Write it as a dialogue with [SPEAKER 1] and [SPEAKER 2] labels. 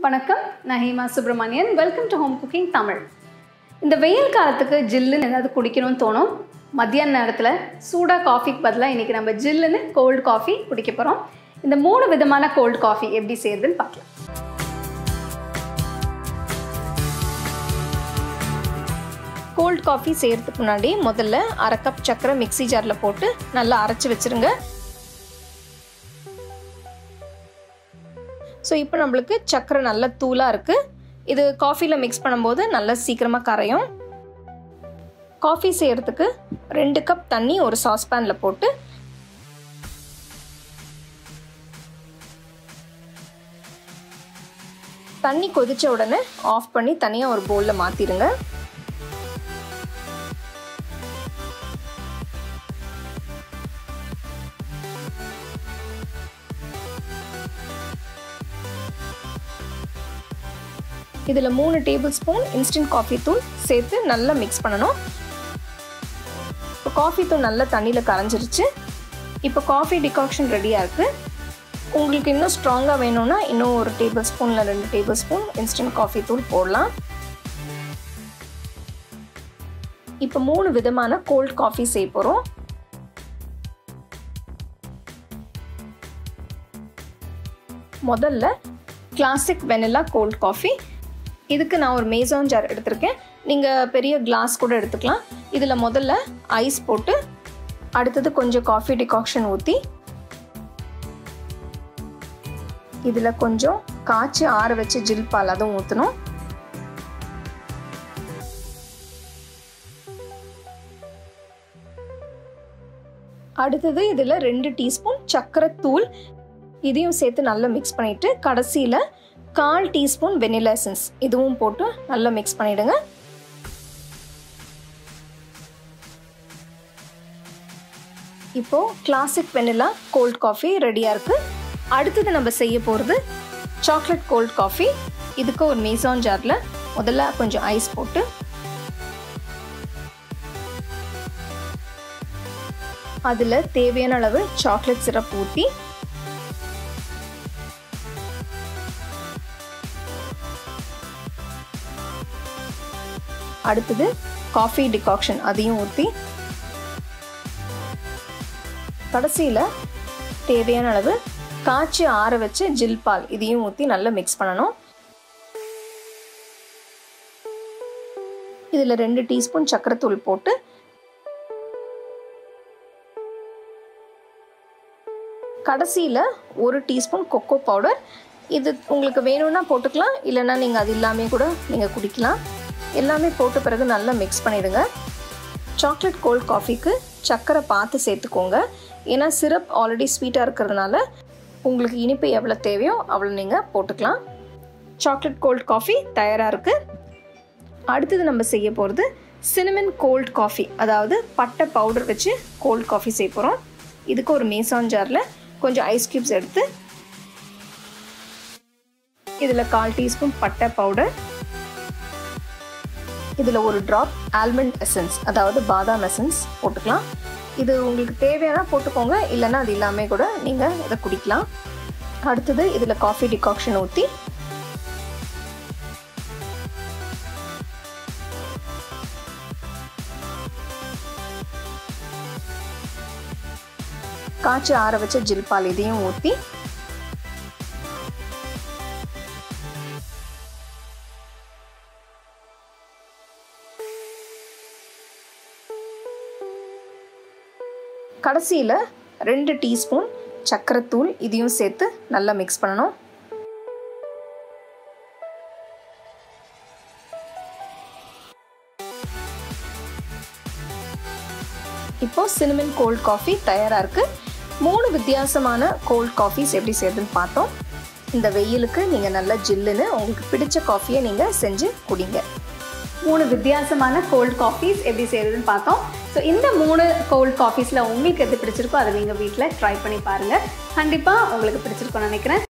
[SPEAKER 1] வணக்கம் நான் Hema Subramanian welcome to home cooking Tamil இந்த வெயில் காலத்துக்கு ஜில்லுன்னு ஏதாவது குடிக்கணும்னு தோணும் மத்தியான நேரத்தில் சூடாக காஃபிக்கு பதிலாக இன்றைக்கி நம்ம ஜில்லுன்னு கோல்டு காஃபி குடிக்க போகிறோம் இந்த மூணு விதமான கோல்டு காஃபி எப்படி செய்யுதுன்னு பார்க்கலாம் கோல்ட் காஃபி செய்கிறதுக்கு முன்னாடி முதல்ல அரை கப் சர்க்கரை மிக்சி ஜாரில் போட்டு நல்லா அரைச்சி வச்சுருங்க ஸோ இப்போ நம்மளுக்கு சர்க்கரை நல்ல தூளாக இருக்குது இது காஃபியில் மிக்ஸ் பண்ணும்போது நல்லா சீக்கிரமாக கரையும் காஃபி செய்கிறதுக்கு ரெண்டு கப் தண்ணி ஒரு சாஸ்பேனில் போட்டு தண்ணி கொதிச்ச உடனே ஆஃப் பண்ணி தனியாக ஒரு பவுலில் மாற்றிடுங்க இதில் மூணு டேபிள் ஸ்பூன் இன்ஸ்டன்ட் காஃபி தூள் சேர்த்து நல்லா மிக்ஸ் பண்ணணும் இப்போ காஃபி தூள் நல்லா தண்ணியில் கரைஞ்சிருச்சு இப்போ காஃபி டிகாக்ஷன் ரெடியாக இருக்குது உங்களுக்கு இன்னும் ஸ்ட்ராங்காக வேணும்னா இன்னும் ஒரு டேபிள் ஸ்பூனில் ரெண்டு டேபிள் ஸ்பூன் இன்ஸ்டன்ட் காஃபி தூள் போடலாம் இப்போ மூணு விதமான கோல்ட் காஃபி செய்ய போகிறோம் முதல்ல கிளாசிக் வெனிலா கோல்ட் காஃபி இதுக்கு நான் ஒரு மேசான் ஜார் எடுத்திருக்கேன் நீங்கள் பெரிய கிளாஸ் கூட எடுத்துக்கலாம் இதில் முதல்ல ஐஸ் போட்டு அடுத்தது கொஞ்சம் காஃபி டிகாக்ஷன் ஊற்றி இதில் கொஞ்சம் காய்ச்சி ஆற வச்சு ஜில் பால் அதுவும் ஊற்றணும் அடுத்தது இதில் ரெண்டு டீஸ்பூன் சர்க்கரை தூள் இதையும் சேர்த்து நல்லா மிக்ஸ் பண்ணிவிட்டு கடைசியில் கால் டீஸ்பூன் வெனிலா எசன்ஸ் இதுவும் போட்டு நல்லா மிக்ஸ் பண்ணிவிடுங்க இப்போது கிளாசிக் வெனிலா கோல்ட் காஃபி ரெடியாக இருக்குது அடுத்தது நம்ம செய்ய போகிறது சாக்லேட் கோல்ட் காஃபி இதுக்கு ஒரு மேசான் ஜாரில் முதல்ல கொஞ்சம் ஐஸ் போட்டு அதில் தேவையான அளவு சாக்லேட் சிரப் ஊற்றி அடுத்தது காஃபி டிகாக்ஷன் அதையும் ஊற்றி கடைசியில் தேவையான அளவு காய்ச்சி ஆற வச்சு ஜில் பால் இதையும் ஊற்றி நல்லா மிக்ஸ் பண்ணணும் இதில் ரெண்டு டீஸ்பூன் சக்கரைத்தூள் போட்டு கடைசியில் ஒரு டீஸ்பூன் கொக்கோ பவுடர் இது உங்களுக்கு வேணும்னா போட்டுக்கலாம் இல்லைன்னா நீங்கள் அது இல்லாமல் கூட நீங்கள் குடிக்கலாம் எல்லாமே போட்ட பிறகு நல்லா மிக்ஸ் பண்ணிவிடுங்க சாக்லேட் கோல்ட் காஃபிக்கு சர்க்கரை பார்த்து சேர்த்துக்கோங்க ஏன்னா சிரப் ஆல்ரெடி ஸ்வீட்டாக இருக்கிறதுனால உங்களுக்கு இனிப்பு எவ்வளோ தேவையோ அவ்வளோ நீங்கள் போட்டுக்கலாம் சாக்லேட் கோல்ட் காஃபி தயாராக இருக்குது அடுத்தது நம்ம செய்ய போகிறது சினிமன் கோல்ட் காஃபி அதாவது பட்டை பவுடர் வச்சு கோல்ட் காஃபி செய்ய போகிறோம் இதுக்கு ஒரு மேசான் ஜாரில் கொஞ்சம் ஐஸ் க்யூப்ஸ் எடுத்து இதில் கால் டீஸ்பூன் பட்டை பவுடர் இதில் ஒரு ட்ராப் ஆல்மண்ட் எசன்ஸ் அதாவது பாதாம் எசன்ஸ் போட்டுக்கலாம் இது உங்களுக்கு தேவையான போட்டுக்கோங்க இல்லைன்னா அது இல்லாமல் கூட நீங்கள் இதை குடிக்கலாம் அடுத்தது இதில் காஃபி டிகாக்ஷன் ஊற்றி காய்ச்சி ஆற வச்ச ஜில் பால் இதையும் ஊற்றி கடைசியில் ரெண்டு டீஸ்பூன் சர்க்கரைத்தூள் இதையும் சேர்த்து நல்லா மிக்ஸ் பண்ணணும் இப்போ சினிமன் கோல்ட் காஃபி தயாராக இருக்குது மூணு வித்தியாசமான கோல்ட் காஃபிஸ் எப்படி செய்யுதுன்னு பார்த்தோம் இந்த வெயிலுக்கு நீங்கள் நல்லா ஜில்லுன்னு உங்களுக்கு பிடிச்ச காஃபியை நீங்கள் செஞ்சு குடிங்க மூணு வித்தியாசமான கோல்ட் காஃபிஸ் எப்படி செய்கிறதுன்னு பார்த்தோம் ஸோ இந்த மூணு கோல்ட் காஃபீஸில் உங்களுக்கு எது பிடிச்சிருக்கோ அதை நீங்கள் வீட்டில் ட்ரை பண்ணி பாருங்கள் கண்டிப்பாக உங்களுக்கு பிடிச்சிருக்கோன்னு நினைக்கிறேன்